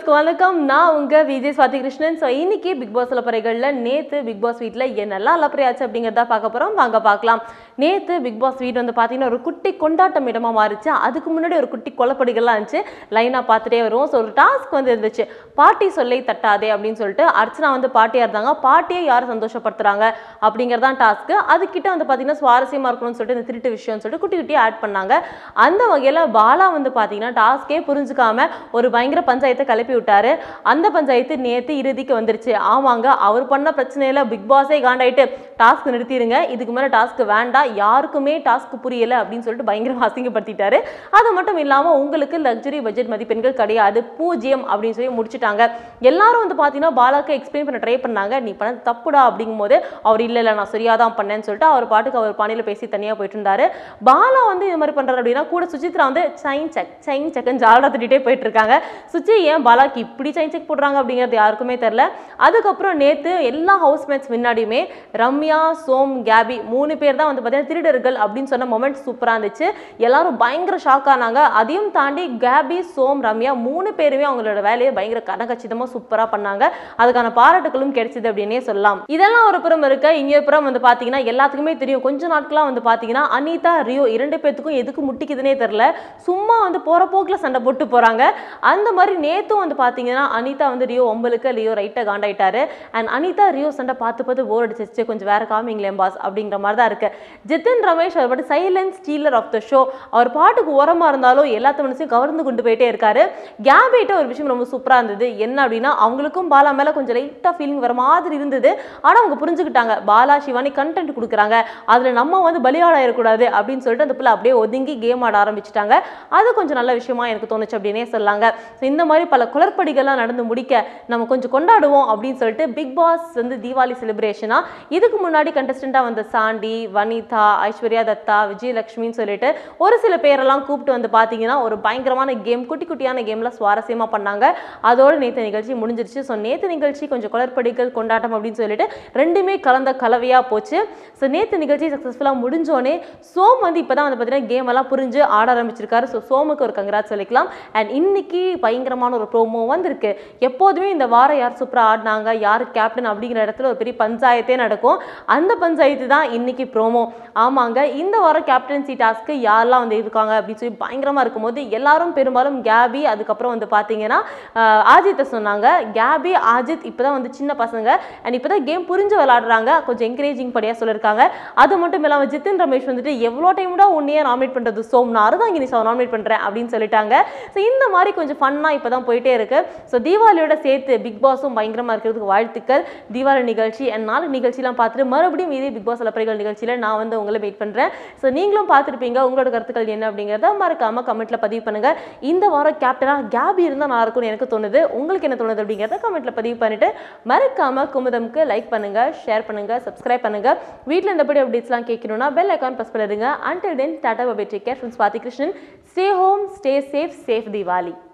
வியூவர்ஸ்க்கு வணக்கம் நான் உங்க விஜய் சுவாதி கிருஷ்ணன் ஸோ இன்னைக்கு பிக் பாஸ் அலப்பறைகளில் நேத்து பிக் பாஸ் வீட்டில் என்னெல்லாம் அலப்பறையாச்சு அப்படிங்கிறத பார்க்க போறோம் வாங்க பார்க்கலாம் நேத்து பிக் பாஸ் வீட் வந்து பார்த்தீங்கன்னா ஒரு குட்டி கொண்டாட்டம் இடமா மாறிச்சு அதுக்கு முன்னாடி ஒரு குட்டி கொலப்படிகள்லாம் இருந்துச்சு லைனாக பார்த்துட்டே வருவோம் ஸோ ஒரு டாஸ்க் வந்து இருந்துச்சு பாட்டி சொல்லை தட்டாதே அப்படின்னு சொல்லிட்டு அர்ச்சனா வந்து பாட்டியாக இருந்தாங்க பாட்டியை யார் சந்தோஷப்படுத்துறாங்க அப்படிங்கிறதான் டாஸ்க்கு அதுக்கிட்ட வந்து பார்த்தீங்கன்னா சுவாரஸ்யமாக இருக்கணும்னு சொல்லிட்டு இந்த திருட்டு விஷயம்னு சொல்லிட்டு குட்டி குட்டி ஆட் பண்ணாங்க அந்த வகையில் பாலா வந்து பார்த்தீங்கன்னா டாஸ்கே புரிஞ்சுக்காம ஒரு பயங்கர பஞ்சாயத்தை கிளப்பி விட்டாரு அந்த பஞ்சாயத்து நேத்து இறுதிக்கு வந்துருச்சு ஆமாங்க அவர் பண்ண பிரச்சனையில பிக் பாஸே காண்டாயிட்டு டாஸ்க் நிறுத்திடுங்க இதுக்கு மேலே டாஸ்க் வேண்டாம் யாருக்குமே டாஸ்க் புரியல அப்படின்னு சொல்லிட்டு பயங்கரமா அசிங்கப்படுத்திட்டாரு அது மட்டும் இல்லாம உங்களுக்கு லக்ஸரி பட்ஜெட் மதிப்பெண்கள் கிடையாது பூஜ்ஜியம் அப்படின்னு சொல்லி முடிச்சுட்டாங்க எல்லாரும் வந்து பார்த்தீங்கன்னா பாலாக்கு எக்ஸ்பிளைன் பண்ண ட்ரை பண்ணாங்க நீ பண்ணது தப்புடா அப்படிங்கும்போது அவர் இல்லை இல்லை நான் சரியாக தான் பண்ணேன்னு சொல்லிட்டு அவர் பாட்டுக்கு அவர் பாணியில் பேசி தனியாக போயிட்டு இருந்தாரு பாலா வந்து இது மாதிரி பண்றாரு அப்படின்னா கூட சுசித்ரா வந்து சைன் செக் சைன் செக்னு ஜாலரா திட்டிகிட்டே போயிட்டு இருக்காங்க சுச்சி ஏன் பாலாக்கு இப்படி சைன் செக் போடுறாங்க அப்படிங்கிறது யாருக்குமே தெரில அதுக்கப்புறம் நேத்து எல்லா ஹவுஸ்மேட்ஸ் முன்னாடியுமே ரம்யா சோம் கேபி மூணு பேர் தான் வந்து பார்த்தீங்கன்னா திருடர்கள் அப்படின்னு சொன்ன மொமெண்ட் சூப்பராக இருந்துச்சு எல்லாரும் பயங்கர ஷாக் ஆனாங்க அதையும் தாண்டி கேபி சோம் ரம்யா மூணு பேருமே அவங்களோட வேலையை பயங்கர கனகச்சிதமாக சூப்பராக பண்ணாங்க அதுக்கான பாராட்டுகளும் கிடைச்சது அப்படின்னே சொல்லலாம் இதெல்லாம் ஒரு புறம் இருக்க இன்னொரு புறம் வந்து பார்த்தீங்கன்னா எல்லாத்துக்குமே தெரியும் கொஞ்ச நாட்களாக வந்து பார்த்தீங்கன்னா அனிதா ரியோ இரண்டு பேத்துக்கும் எதுக்கு முட்டிக்குதுன்னே தெரில சும்மா வந்து போகிற போக்கில் சண்டை போட்டு போகிறாங்க அந்த மாதிரி நேத்தும் வந்து பார்த்தீங்கன்னா அனிதா வந்து ரியோ ஒம்பலுக்கு லியோ ரைட்டாக காண்டாயிட்டாரு அண்ட் அனிதா ரியோ சண்டை பார்த்து பார்த்து போர் அடிச்சிச்சு கொஞ்சம் வேற காமிங்களேன் பாஸ் அப்படிங்கிற மாதிரி தான் இருக்கு ஜித்தின் ரமேஷ் அவர் பாட்டு silence stealer of the show அவர் பாட்டுக்கு ஓரமாக இருந்தாலும் எல்லாத்த மனசையும் கவர்ந்து கொண்டு போயிட்டே இருக்காரு கேபிட்ட ஒரு விஷயம் ரொம்ப சூப்பராக இருந்தது என்ன அப்படின்னா அவங்களுக்கும் பாலா மேலே கொஞ்சம் லைட்டாக ஃபீலிங் வர மாதிரி இருந்தது ஆனால் அவங்க புரிஞ்சுக்கிட்டாங்க பாலா சிவானி கண்டென்ட் கொடுக்குறாங்க அதில் நம்ம வந்து பலியாடாயிடக்கூடாது அப்படின்னு சொல்லிட்டு அந்த பிள்ளை அப்படியே ஒதுங்கி கேம் ஆட ஆரம்பிச்சிட்டாங்க அது கொஞ்சம் நல்ல விஷயமா எனக்கு தோணுச்சு அப்படின்னே சொல்லாங்க ஸோ இந்த மாதிரி பல குளறுபடிகள்லாம் நடந்து முடிக்க நம்ம கொஞ்சம் கொண்டாடுவோம் அப்படின்னு சொல்லிட்டு பிக் பாஸ் வந்து தீபாவளி செலிப்ரேஷனா இதுக்கு முன்னாடி கண்டஸ்டண்ட்டாக வந்த சாண்டி வனிதா ஐஸ்வர்யா தத்தா விஜயலட்சுமின்னு சொல்லிட்டு ஒரு சில பேரெல்லாம் கூப்பிட்டு வந்து பார்த்தீங்கன்னா ஒரு பயங்கரமான கேம் குட்டி குட்டியான கேம்ல சுவாரஸ்யமாக பண்ணாங்க அதோட நேற்று நிகழ்ச்சி முடிஞ்சிருச்சு ஸோ நேற்று நிகழ்ச்சி கொஞ்சம் குளறுபடிகள் கொண்டாட்டம் அப்படின்னு சொல்லிட்டு ரெண்டுமே கலந்த கலவையாக போச்சு ஸோ நேற்று நிகழ்ச்சி சக்ஸஸ்ஃபுல்லாக முடிஞ்சோடனே சோம் வந்து இப்போ தான் வந்து பார்த்தீங்கன்னா கேம் எல்லாம் புரிஞ்சு ஆட ஆரம்பிச்சிருக்காரு ஸோ சோமுக்கு ஒரு கங்க்ராட் சொல்லிக்கலாம் அண்ட் இன்னைக்கு பயங்கரமான ஒரு ப்ரோமோ வந்திருக்கு எப்போதுமே இந்த வாரம் யார் சூப்பராக ஆடினாங்க யார் கேப்டன் அப்படிங்கிற இடத்துல ஒரு பெரிய பஞ்சாயத்தே நடக்கும் அந்த பஞ்சாயத்து தான் இன்னைக்கு ப்ரோமோ ஆமாங்க இந்த வாரம் கேப்டன்சி டாஸ்க்கு யாரெல்லாம் வந்து இருக்காங்க அப்படின்னு சொல்லி பயங்கரமாக இருக்கும்போது எல்லாரும் பெரும்பாலும் கேபி அதுக்கப்புறம் வந்து பார்த்தீங்கன்னா ஆஹ், ஆஜித்தை சொன்னாங்க கேபி ஆஜித் இப்போ தான் வந்து சின்ன பசங்க அண்ட் இப்போ தான் கேம் புரிஞ்சு விளாடுறாங்க கொஞ்சம் என்கரேஜிங் படியாக சொல்லியிருக்காங்க அது மட்டும் இல்லாமல் ஜித்தின் ரமேஷ் வந்துட்டு எவ்வளோ டைம்டா உன்னையே நாமினேட் பண்ணுறது சோம் நான் அறுதாங்கி நீ நாமினேட் பண்ணுறேன் அப்படின்னு சொல்லிட்டாங்க ஸோ இந்த மாதிரி கொஞ்சம் ஃபன்னாக இப்போ தான் போயிட்டே இருக்கு ஸோ தீபாவளியோட சேர்த்து பிக் பாஸும் பயங்கரமாக இருக்கிறதுக்கு வாழ்த்துக்கள் தீபாவளி நிகழ்ச்சி அண்ட் நாலு நிகழ்ச்சிலாம் பார்த்துட்டு மறுபடியும் இதே பிக் பாஸ் அலப்பறைகள் நிகழ்ச்சியில் நான் வந்து உங்களை வெயிட் பண்ணுறேன் ஸோ நீங்களும் பார்த்துருப்பீங்க உங்களோட கருத்துக்கள் என்ன அப்படிங்கிறத மறக்காம கமெண்ட்ல பதிவு பண்ணுங்க இந்த வாரம் கேப்டனாக கேபி இருந்தால் நல்லா இருக்கும்னு எனக்கு தோணுது உங்களுக்கு என்ன தோணுது அப்படிங்கிறத கமெண்ட்ல பதிவு பண்ணிட்டு மறக்காம குமுதம்க்கு லைக் பண்ணுங்க ஷேர் பண்ணுங்க சப்ஸ்கிரைப் பண்ணுங்க வீட்டில் இந்தபடி அப்டேட்ஸ்லாம் கேட்கணும்னா பெல் ஐக்கான் ப்ரெஸ் பண்ணிடுங்க அன்டில் தென் டாடா பபே டேக் கேர் ஃப்ரெண்ட்ஸ் பாத்தி Krishnan stay home stay safe safe Deepavali